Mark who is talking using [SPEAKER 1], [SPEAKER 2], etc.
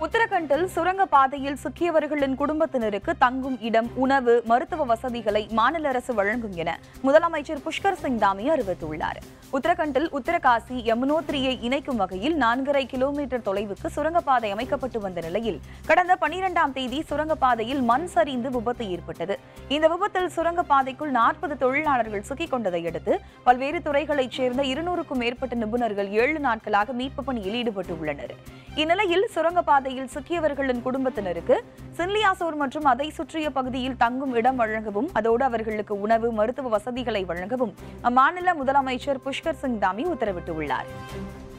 [SPEAKER 1] உத்தரகண்டில் சுரங்க பாதையில் சிக்கியவர்களின் குடும்பத்தினருக்கு தங்கும் இடம் உணவு மருத்துவ வசதிகளை மாநில அரசு வழங்கும் என முதலமைச்சர் புஷ்கர் சிங் தாமி அறிவித்துள்ளார் உத்தரகண்டில் உத்தரகாசி யமுனோத்ரியை இணைக்கும் வகையில் நான்கரை கிலோமீட்டர் தொலைவுக்கு சுரங்கப்பாதை அமைக்கப்பட்டு வந்த நிலையில் கடந்த பனிரெண்டாம் தேதி சுரங்கப்பாதையில் மண் சரிந்து விபத்து ஏற்பட்டது இந்த விபத்தில் சுரங்கப்பாதைக்குள் நாற்பது தொழிலாளர்கள் சிக்கிக் கொண்டதை அடுத்து பல்வேறு துறைகளைச் சேர்ந்த இருநூறுக்கும் மேற்பட்ட நிபுணர்கள் ஏழு நாட்களாக மீட்பு பணியில் ஈடுபட்டு உள்ளனர் இந்நிலையில் சுரங்கப்பாதையில் சிக்கியவர்களின் குடும்பத்தினருக்கு சின்லியாசோர் மற்றும் அதை சுற்றிய பகுதியில் தங்கும் இடம் வழங்கவும் அதோடு அவர்களுக்கு உணவு மருத்துவ வசதிகளை வழங்கவும் அம்மாநில முதலமைச்சர் புஷ்கர் சிங் தாமி உத்தரவிட்டுள்ளார்